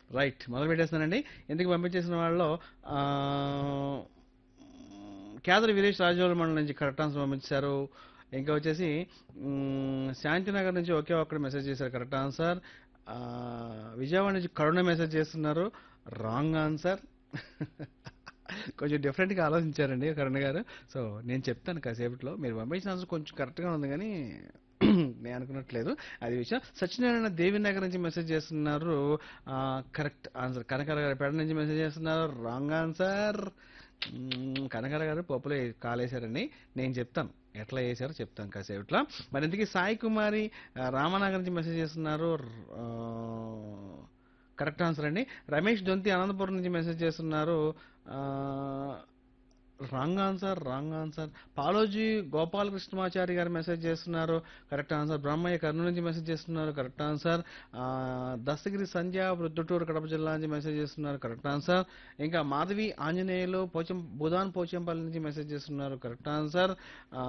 right మొదలు పెట్టేస్తానండి ఎందుకు పంపించేసిన వాళ్ళలో ఆ, కేదరి వీరేష్ రాజోల మండలం నుంచి కరెక్ట్ ఆన్సర్ పంపించారు ఇంకా వచ్చేసి మ్, శాంతినగర్ నుంచి ఒకే ఒక్కడు మెసేజ్ చేశారు కరెక్ట్ ఆన్సర్ ఆ, విజయవాడ నుంచి కరుణ మెసేజ్ చేస్తున్నారు రాంగ్ ఆన్సర్ కొంచెం డిఫరెంట్గా ఆలోచించారండి కరుణ గారు సో నేను చెప్తాను కాసేపట్లో మీరు పంపించిన ఆన్సర్ కొంచెం కరెక్ట్గా ఉంది కానీ నేను అనుకున్నట్లేదు అది విషయం సత్యనారాయణ దేవినగర్ నుంచి మెసేజ్ చేస్తున్నారు కరెక్ట్ ఆన్సర్ కనకర గారి పేడ నుంచి మెసేజ్ చేస్తున్నారు రాంగ్ ఆన్సర్ కనకర గారు పప్పులో కాలేశారని నేను చెప్తాను ఎట్లా చేశారో చెప్తాను కాసేపట్లో మరి ఇంతకీ సాయి కుమారి ఆ, రామనగర్ నుంచి మెసేజ్ చేస్తున్నారు ఆ, కరెక్ట్ ఆన్సర్ అండి రమేష్ దొంతి అనంతపురం నుంచి మెసేజ్ చేస్తున్నారు ఆ, రాంగ్ ఆన్సర్ రాంగ్ ఆన్సర్ పాలోజీ గోపాలకృష్ణమాచారి గారు మెసేజ్ చేస్తున్నారు కరెక్ట్ ఆన్సర్ బ్రహ్మయ్య కర్నూలు నుంచి మెసేజ్ చేస్తున్నారు కరెక్ట్ ఆన్సర్ ఆ, దస్తగిరి సంధ్య వృద్ధుటూరు కడప జిల్లా నుంచి మెసేజ్ చేస్తున్నారు కరెక్ట్ ఆన్సర్ ఇంకా మాధవి ఆంజనేయులు పోచం బుధాన్ పోచంపల్లి నుంచి మెసేజ్ చేస్తున్నారు కరెక్ట్ ఆన్సర్ ఆ,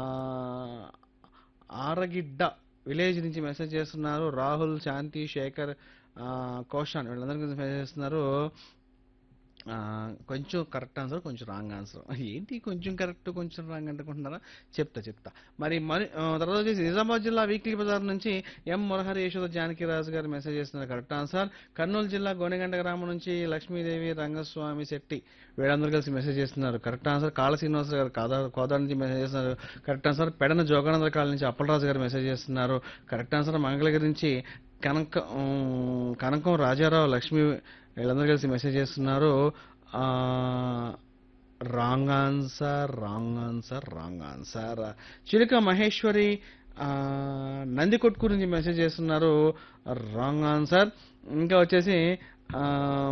ఆరగిడ్డ విలేజ్ నుంచి మెసేజ్ చేస్తున్నారు రాహుల్ శాంతి శేఖర్ ఆ, కౌశాన్ వీళ్ళందరికీ మెసేజ్ చేస్తున్నారు ఆ, కొంచెం కరెక్ట్ ఆన్సర్ కొంచెం రాంగ్ ఆన్సర్ ఏంటి కొంచెం కరెక్ట్ కొంచెం రాంగ్ అనుకుంటున్నారా చెప్తా చెప్తా మరి మరి ఆ, తర్వాత వచ్చేసి నిజామాబాద్ జిల్లా వీక్లీ బజార్ నుంచి ఎం మురహరి యశోద జానకిరాజు గారు మెసేజ్ చేస్తున్నారు కరెక్ట్ ఆన్సర్ కర్నూలు జిల్లా గోనెగంట గ్రామం నుంచి లక్ష్మీదేవి రంగస్వామి శెట్టి వీళ్ళందరూ కలిసి మెసేజ్ చేస్తున్నారు కరెక్ట్ ఆన్సర్ కాళ శ్రీనివాస గారు కాదా కోదా నుంచి మెసేజ్ చేస్తున్నారు కరెక్ట్ ఆన్సర్ పెడన జోగానంద కాల నుంచి అప్పలరాజు గారు మెసేజ్ చేస్తున్నారు కరెక్ట్ ఆన్సర్ మంగళగిరి నుంచి కనక ఉమ్, కనకం రాజారావు లక్ష్మి వీళ్ళందరూ కలిసి మెసేజ్ చేస్తున్నారు wrong answer wrong answer wrong answer Chiluka Maheshwari ఆ, నందికొట్కూరు నుంచి మెసేజ్ చేస్తున్నారు రాంగ్ ఆన్సర్ ఇంకా వచ్చేసి ఆ,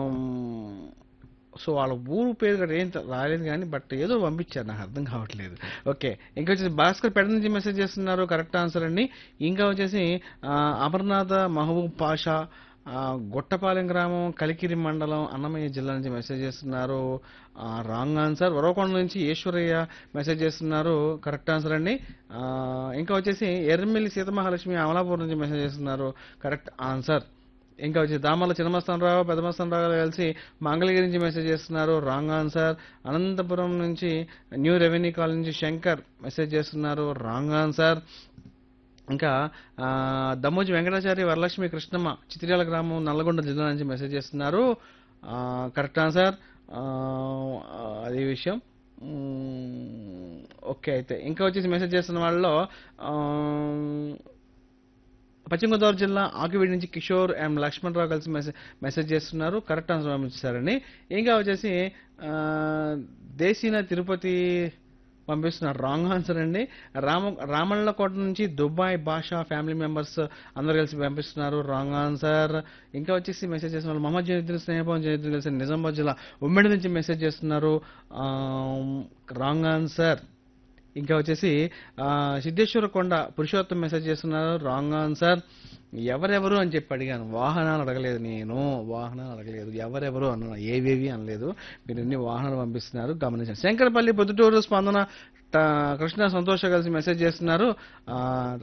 సో వాళ్ళ ఊరు పేరు కూడా ఏం త- రాలేదు కానీ బట్ ఏదో పంపించారు నాకు అర్థం కావట్లేదు ఓకే ఇంకా వచ్చేసి భాస్కర్ పెడ నుంచి మెసేజ్ చేస్తున్నారు కరెక్ట్ ఆన్సర్ అండి ఇంకా వచ్చేసి ఆ, అమర్నాథ మహబూబ్ పాషా ఆ, గొట్టపాలెం గ్రామం కలికిరి మండలం అన్నమయ్య జిల్లా నుంచి మెసేజ్ చేస్తున్నారు రాంగ్ ఆన్సర్ వరవకొండ నుంచి ఈశ్వరయ్య మెసేజ్ చేస్తున్నారు కరెక్ట్ ఆన్సర్ అండి ఆ, ఇంకా వచ్చేసి ఎర్రమిల్లి సీతమహాలక్ష్మి అమలాపూర్ నుంచి మెసేజ్ చేస్తున్నారు కరెక్ట్ ఆన్సర్ ఇంకా వచ్చి దామల చిన్నమస్తానరావు పెద్దమస్తానరావు గారు కలిసి మంగళగిరి నుంచి మెసేజ్ చేస్తున్నారు రాంగ్ ఆన్సర్ అనంతపురం నుంచి న్యూ రెవెన్యూ కాలనీ నుంచి శంకర్ మెసేజ్ చేస్తున్నారు రాంగ్ ఆన్సర్ ఇంకా ఆ, దమ్మోజి వెంకటాచారి వరలక్ష్మి కృష్ణమ్మ చిత్రియాల గ్రామం నల్లగొండ జిల్లా నుంచి మెసేజ్ చేస్తున్నారు ఆ, కరెక్ట్ ఆన్సర్ ఆ, అదే విషయం మ్మ్, ఓకే అయితే ఇంకా వచ్చేసి మెసేజ్ చేస్తున్న వాళ్ళలో ఆ, పశ్చిమ గోదావరి జిల్లా ఆకివీడి నుంచి కిషోర్ ఎం లక్ష్మణరావు కలిసి మెసేజ్ మెసేజ్ చేస్తున్నారు కరెక్ట్ ఆన్సర్ పంపించారండి ఇంకా వచ్చేసి ఆ, దేశీన తిరుపతి పంపిస్తున్నారు రాంగ్ ఆన్సర్ అండి రామ రామళ్ళకోట నుంచి దుబాయ్ భాషా ఫ్యామిలీ మెంబర్స్ అందరు కలిసి పంపిస్తున్నారు రాంగ్ ఆన్సర్ ఇంకా వచ్చేసి మెసేజ్ చేస్తున్నారు మహమ్మద్ జనీద్దిన్ స్నేహభవన్ జనీద్దిన్ కలిసి నిజామాబాద్ జిల్లా ఉమ్మడి నుంచి మెసేజ్ చేస్తున్నారు రాంగ్ ఆన్సర్ ఇంకా వచ్చేసి ఆ, సిద్ధేశ్వర కొండ పురుషోత్తం మెసేజ్ చేస్తున్నారు రాంగ్ ఆన్సర్ ఎవరెవరు అని చెప్పి అడిగాను వాహనాలు అడగలేదు నేను వాహనాలు అడగలేదు ఎవరెవరు అన్న ఏవేవి అనలేదు మీరు ఎన్ని వాహనాలు పంపిస్తున్నారు గమనించండి శంకరపల్లి పొద్దుటూరు స్పందన ట- కృష్ణ సంతోష కలిసి మెసేజ్ చేస్తున్నారు ఆ,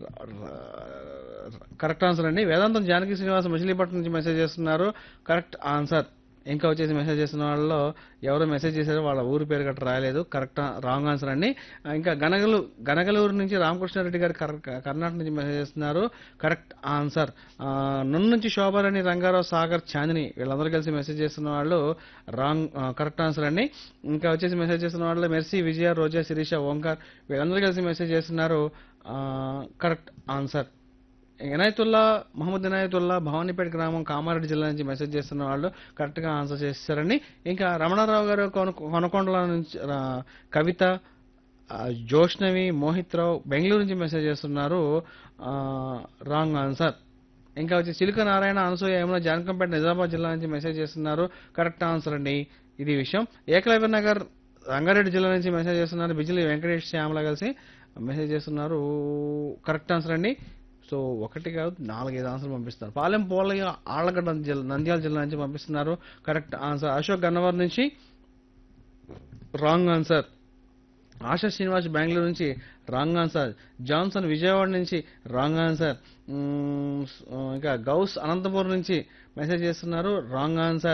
కరెక్ట్ ఆన్సర్ అండి వేదాంతం జానకి శ్రీనివాస మచిలీపట్నం నుంచి మెసేజ్ చేస్తున్నారు కరెక్ట్ ఆన్సర్ ఇంకా వచ్చేసి మెసేజ్ చేసిన వాళ్ళలో ఎవరో మెసేజ్ చేశారో వాళ్ళ ఊరి పేరు గట్రా రాయలేదు కరెక్ట్ రాంగ్ ఆన్సర్ అండి ఇంకా గనగలు గనగలూరు నుంచి రామకృష్ణారెడ్డి గారు కర్- కర్ణాటక నుంచి మెసేజ్ చేస్తున్నారు కరెక్ట్ ఆన్సర్ ఆ, నున్న నుంచి శోభారాణి రంగారావు సాగర్ చాందిని వీళ్ళందరూ కలిసి మెసేజ్ చేస్తున్న వాళ్ళు రాంగ్ ఆ, కరెక్ట్ ఆన్సర్ అండి ఇంకా వచ్చేసి మెసేజ్ చేస్తున్న వాళ్ళు మెర్సీ విజయ రోజా శిరీష ఓంకార్ వీళ్ళందరూ కలిసి మెసేజ్ చేస్తున్నారు ఆ, కరెక్ట్ ఆన్సర్ ఇనాయతుల్లా మహమ్మద్ ఇనాయతుల్లా భవానీపేట గ్రామం కామారెడ్డి జిల్లా నుంచి మెసేజ్ చేస్తున్న వాళ్ళు కరెక్ట్గా ఆన్సర్ చేస్తారండి ఇంకా రమణారావు గారు కొన కొనకొండల నుంచి ఆ, కవిత ఆ, జోష్నవి మోహిత్ రావు బెంగళూరు నుంచి మెసేజ్ చేస్తున్నారు రాంగ్ ఆన్సర్ ఇంకా వచ్చి చిలుక నారాయణ అనసూయ యమున జానకంపేట నిజామాబాద్ జిల్లా నుంచి మెసేజ్ చేస్తున్నారు కరెక్ట్ ఆన్సర్ అండి ఇది విషయం ఏకలవ్య నగర్ రంగారెడ్డి జిల్లా నుంచి మెసేజ్ చేస్తున్నారు బిజిలి వెంకటేష్ శ్యామల కలిసి మెసేజ్ చేస్తున్నారు కరెక్ట్ ఆన్సర్ అండి సో ఒకటి కాదు నాలుగైదు ఆన్సర్ పంపిస్తున్నారు పాలెం పోలయ్య ఆళ్లగడ్డ జిల్లా నంద్యాల జిల్లా నుంచి పంపిస్తున్నారు కరెక్ట్ ఆన్సర్ అశోక్ గన్నవర్ నుంచి రాంగ్ ఆన్సర్ ఆశా శ్రీనివాస్ బెంగళూరు నుంచి రాంగ్ ఆన్సర్ జాన్సన్ విజయవాడ నుంచి రాంగ్ ఆన్సర్ మ్మ్, ఇంకా గౌస్ అనంతపురం నుంచి మెసేజ్ చేస్తున్నారు రాంగ్ ఆన్సర్